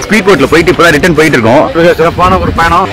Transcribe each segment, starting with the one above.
Speed போட்ல போயிட்டு இப்போ ரிட்டர்ன் போயிட்டு இருக்கோம் மிக சிறப்பான ஒரு பயணம்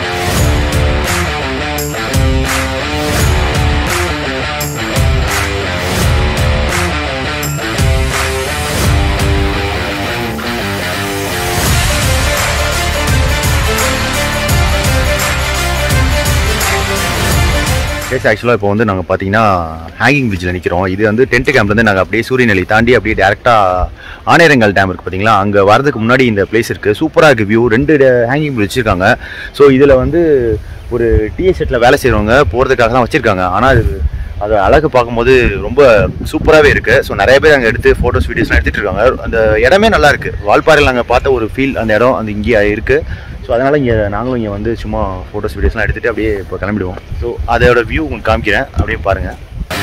கேஸ் ஆக்சுவலாக இப்போ வந்து நாங்கள் பார்த்தீங்கன்னா ஹேங்கிங் பிரிட்ஜில் நிற்கிறோம் இது வந்து டென்ட் கேம்ப்லேருந்து நாங்கள் அப்படியே சூரியநெல்லி தாண்டி அப்படியே டேரெக்டாக ஆனேரங்கால் டேம் இருக்குது பார்த்தீங்களா அங்கே வரதுக்கு முன்னாடி இந்த பிளேஸ் இருக்குது சூப்பராக இருக்குது வியூ ரெண்டு ஹேங்கிங் பிரிட்ஜ் வச்சுருக்காங்க ஸோ இதில் வந்து ஒரு டிஎஸ் செட்டில் வேலை செய்கிறவங்க போகிறதுக்காக தான் வச்சுருக்காங்க ஆனால் அது அது அழகு பார்க்கும்போது ரொம்ப சூப்பராகவே இருக்குது ஸோ நிறைய பேர் அங்கே எடுத்து ஃபோட்டோஸ் வீடியோஸ்லாம் எடுத்துகிட்டு இருக்காங்க அந்த இடமே நல்லா இருக்குது வால்பாறையில் நாங்கள் பார்த்த ஒரு ஃபீல் அந்த இடம் அந்த இங்கே இருக்குது ஸோ அதனால் இங்கே நாங்களும் இங்கே வந்து சும்மா ஃபோட்டோஸ் வீடியோஸ்லாம் எடுத்துகிட்டு அப்படியே இப்போ கிளம்பிடுவோம் ஸோ அதோட வியூ உங்களுக்கு காமிக்கிறேன் அப்படியே பாருங்கள்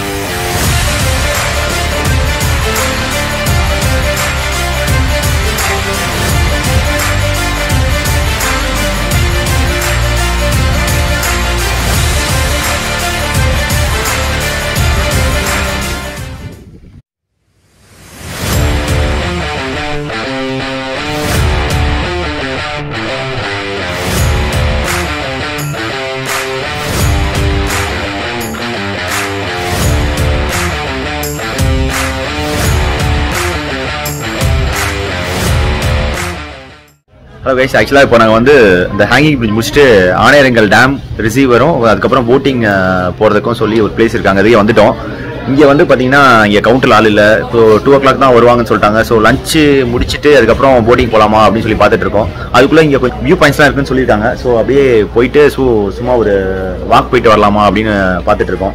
ஹலோ கைஸ் ஆக்சுவலாக இப்போ நாங்கள் வந்து இந்த ஹேங்கிங் பிரிட்ஜ் முடிச்சுட்டு ஆணையரங்கல் டேம் ரிசீவரும் அதுக்கப்புறம் போட்டிங் போகிறதுக்கும் சொல்லி ஒரு பிளேஸ் இருக்காங்க அதுக்கே வந்துட்டோம் இங்கே வந்து பார்த்தீங்கன்னா இங்கே கவுண்டரில் ஆள் இல்லை இப்போ டூ ஓ கிளாக் தான் வருவாங்கன்னு சொல்லிட்டாங்க ஸோ லஞ்சு முடிச்சுட்டு அதுக்கப்புறம் போட்டிங் போகலாமா அப்படின்னு சொல்லி பார்த்துட்டு இருக்கோம் அதுக்குள்ளே இங்கே கொஞ்சம் வியூ பாயிண்ட்ஸ்லாம் இருக்குன்னு சொல்லியிருக்காங்க ஸோ அப்படியே போயிட்டு ஸோ சும்மா ஒரு வாக் போயிட்டு வரலாமா அப்படின்னு பார்த்துட்டு இருக்கோம்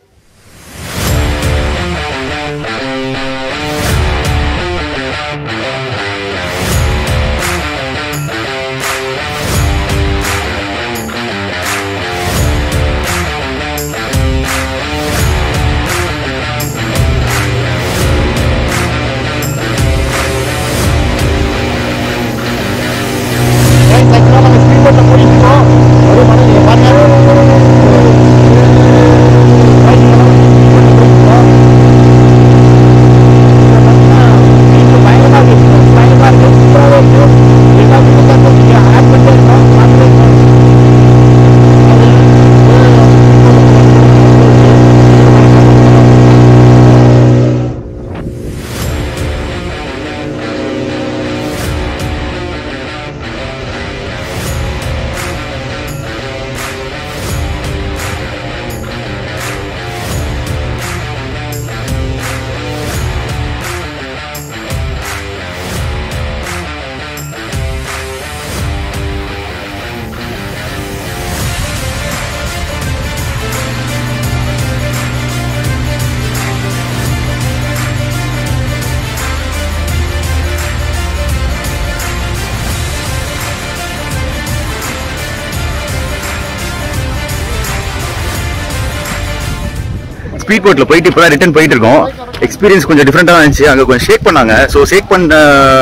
ஸ்பீட் போட்ல போயிட்டு இப்போ ரிட்டர்ன் போயிட்டு இருக்கோம் எக்ஸ்பீரியன்ஸ் கொஞ்சம் டிஃப்ரெண்டாக இருந்துச்சு அங்கே கொஞ்சம் ஷேக் பண்ணாங்க ஸோ ஷேக் பண்ண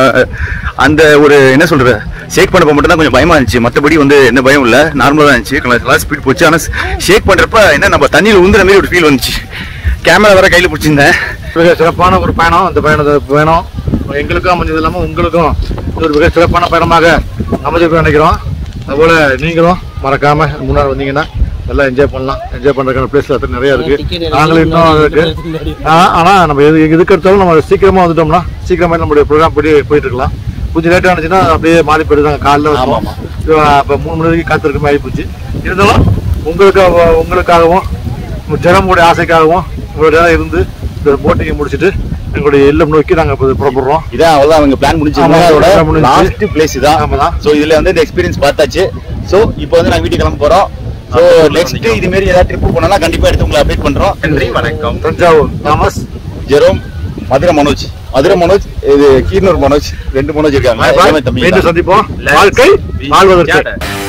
அந்த ஒரு என்ன சொல்றது ஷேக் பண்ணப்போ மட்டும் தான் கொஞ்சம் பயமா இருந்துச்சு மற்றபடி வந்து எந்த பயம் இல்லை நார்மலாக தான் இருந்துச்சு நல்லா ஸ்பீட் போச்சு ஆனால் ஷேக் பண்றப்ப என்ன நம்ம தண்ணியில் உந்துற மாதிரி ஒரு ஃபீல் வந்துச்சு கேமரா வேற கையில் பிடிச்சிருந்தேன் மிக சிறப்பான ஒரு பயணம் இந்த பயணத்தை பயணம் எங்களுக்கும் அமைஞ்சது இல்லாமல் உங்களுக்கும் இது ஒரு மிக சிறப்பான பயணமாக அமைஞ்சிருக்கும் நினைக்கிறோம் அதுபோல் நீங்களும் மறக்காம முன்னாடி வந்தீங்கன்னா எல்லாம் என்ஜாய் பண்ணலாம் என்ஜாய் பண்ணுறதுக்கான பிளேஸ் அத்தனை நிறைய இருக்கு நாங்களும் இன்னும் இருக்கு ஆ- ஆனா நம்ம எது எதுக்கு எடுத்தாலும் நம்ம சீக்கிரமா வந்துட்டோம்னா சீக்கிரமா நம்மளுடைய ப்ரோக்ராம் படி போயிட்டு இருக்கலாம் கொஞ்சம் லேட்டாக இருந்துச்சுன்னா அப்படியே மாறி போயிடுதாங்க காலைல வந்தோம் இப்போ மூணு மணி வரைக்கும் காத்திருக்க மாதிரி போச்சு இருந்தாலும் உங்களுக்கு உங்களுக்காகவும் உங்க ஜனமுடைய ஆசைக்காகவும் உங்களுடைய இருந்து இந்த போட்டிங்கை முடிச்சுட்டு எங்களுடைய இல்லம் நோக்கி நாங்கள் இப்போ புறப்படுறோம் இதான் அவ்வளோதான் அவங்க பிளான் முடிஞ்சு ஆமா, அதோட plan முடிஞ்சுச்சு. லாஸ்ட் பிளேஸ் இதான் ஆமாதான். ஸோ இதுல வந்து இந்த எக்ஸ்பீரியன்ஸ் பார்த்தாச்சு ஸோ இப்போ வந்து நாங்கள் வீட்டுக்கு கிளம்ப போறோம் ஸோ நெக்ஸ்ட் இது மாதிரி ஏதாவது ட்ரிப் போனோம்னா கண்டிப்பா எடுத்து உங்களை அப்டேட் பண்றோம் நன்றி வணக்கம் தஞ்சாவூர் தாமஸ் ஜெரோம் மதுரை மனோஜ் மதுரை மனோஜ் இது கீரனூர் மனோஜ் ரெண்டு மனோஜ் இருக்காங்க எல்லாமே தம்பி மீண்டும் தான். சந்திப்போம் வாழ்க்கை வாழ்வதற்கு